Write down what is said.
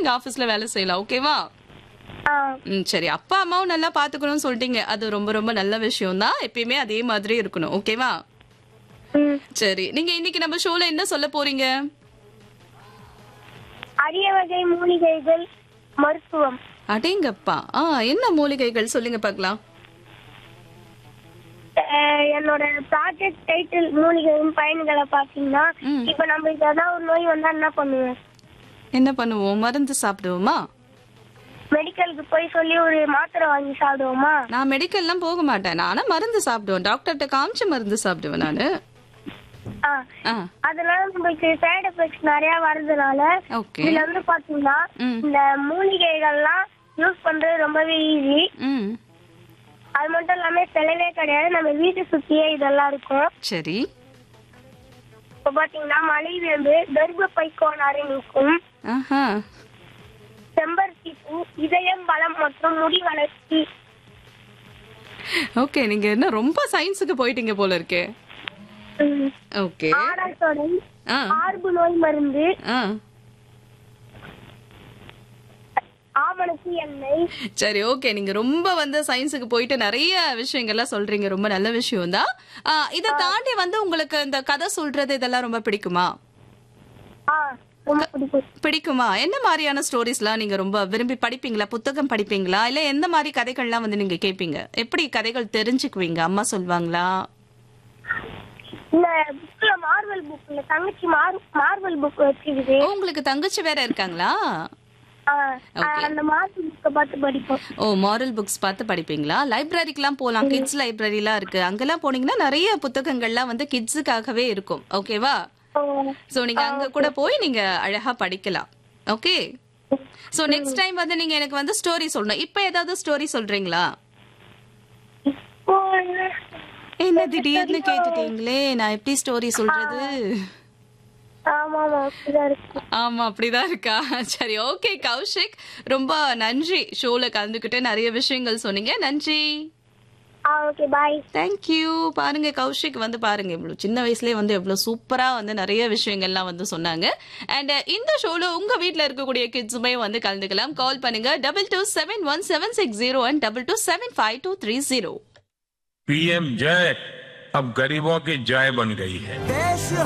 நீங்க ஆபீஸ்ல வேலை செய்யலாம் ஓகேவா ஆ ம் சரி அப்பா அம்மாவும் நல்லா பாத்துக்கணும்னு சொல்லிட்டீங்க அது ரொம்ப ரொம்ப நல்ல விஷயம் தான் எப்பயுமே அதே மாதிரி இருக்கணும் ஓகேவா ம் சரி நீங்க இன்னைக்கு நம்ம ஷோல என்ன சொல்ல போறீங்க அரிய வகை மூலிகைகள் மருத்துவம் அடேங்கப்பா ஆ என்ன மூலிகைகள் சொல்லுங்க பார்க்கலாம் அஹ் என்னோட ப்ராஜெக்ட் டைட்டில் மூலிகையின் பயன்களை பாத்தீங்கன்னா ம். இப்ப நம்மளுக்கு ஏதாவது ஒரு நோய் வந்தா என்ன பண்ணுவேன் என்ன பண்ணுவோம் மருந்து சாப்பிடுவோமா மெடிக்கலுக்கு போய் சொல்லி ஒரு மாத்திரை வாங்கி சாப்பிடுவோமா நான் மெடிக்கல்லாம் போக மாட்டேன் நானா மருந்து சாப்பிடுவேன் டாக்டர்கிட்ட காமிச்சு மருந்து சாப்பிடுவேன் நானு ஆ ஆ அதனால நம்மளுக்கு சைடு எஃபெக்ட்ஸ் நிறைய வர்றதுனால ஓகே இதுல வந்து பாத்தீங்கன்னா ம். இந்த மூலிகைகள்லாம் யூஸ் பண்றது ரொம்பவே ஈஸி ம் அது மட்டும் இல்லாம செலவே கிடையாது நம்ம வீட்டை சுத்தியே இதெல்லாம் இருக்கும் சரி இப்ப பாத்தீங்கன்னா மலைவேம்பு கர்ப்பப்பை கோளாறு நீக்கும் ஆஹா செம்பருத்தி பூ இதயம் பலம் மற்றும் முடி வளர்ச்சி ஓகே நீங்க என்ன ரொம்ப சயின்ஸுக்கு போயிட்டீங்க போல இருக்கே ம், ஓகே ஆடாத்தொடை ஆ மார்பு நோய் மருந்து ஆ ஆமணக்கு எண்ணெய் சரி ஓகே நீங்க ரொம்ப வந்து சயின்ஸுக்கு போயிட்டு நிறைய விஷயங்கள்லாம் சொல்றீங்க ரொம்ப நல்ல விஷயம் தான் இதை தாண்டி வந்து உங்களுக்கு இந்த கதை சொல்றது இதெல்லாம் ரொம்ப பிடிக்குமா ஆ ரொம்ப பிடிக்கும் பிடிக்குமா என்ன மாதிரியான ஸ்டோரிஸ்லாம் நீங்க ரொம்ப விரும்பி படிப்பீங்களா புத்தகம் படிப்பீங்களா இல்ல எந்த மாதிரி கதைகள்லாம் வந்து நீங்க கேட்பீங்க எப்படி கதைகள் தெரிஞ்சுக்குவீங்க அம்மா சொல்வாங்களா இந்த புக்ல மார்வல் புக்ல தங்கச்சி மார் மார்வல் புக் வச்சிருக்குது ஓ உங்களுக்கு தங்கச்சி வேற இருக்காங்களா ஆ, அந்த மார்வல் புக்கை பார்த்து படிப்போம் ஓ மாரல் புக்ஸ் பார்த்து படிப்பீங்களா லைப்ரரிக்கெல்லாம் போகலாம் கிட்ஸ் லைப்ரரிலாம் இருக்கு அங்கெல்லாம் போனீங்கன்னா நிறைய புத்தகங்கள்லாம் வந்து கிட்ஸுக்காகவே இருக்கும் ஓகேவா ஓ, சோ நீங்க அங்க கூட போய் நீங்க அழகா படிக்கலாம் ஓகே சோ நெக்ஸ்ட் டைம் வந்து நீங்க எனக்கு வந்து ஸ்டோரி சொல்லணும் இப்போ ஏதாவது ஸ்டோரி சொல்றீங்களா இப்போ என்ன? என்ன திடீர்னு கேட்டுட்டீங்களே நான் எப்படி ஸ்டோரி சொல்றது ஆமா ஆமா அப்படிதான் இருக்கு ஆமா அப்படிதான் இருக்கா சரி ஓகே கௌஷிக் ரொம்ப நன்றி ஷோல கலந்துக்கிட்டு நிறைய விஷயங்கள் சொன்னீங்க நன்றி ஆ ஓகே பாய் தேங்க்யூ பாருங்க கௌஷிக் வந்து பாருங்க இவ்வளவு சின்ன வயசுலயே வந்து எவ்வளவு சூப்பரா வந்து நிறைய விஷயங்கள்லாம் வந்து சொன்னாங்க அண்ட் இந்த ஷோல உங்க வீட்ல இருக்கக்கூடிய கிட்ஸுமே வந்து கலந்துக்கலாம் கால் பண்ணுங்க double two seven one seven six zero one double two seven five two three zero PM जय अब गरीबों की जय बन गई है देश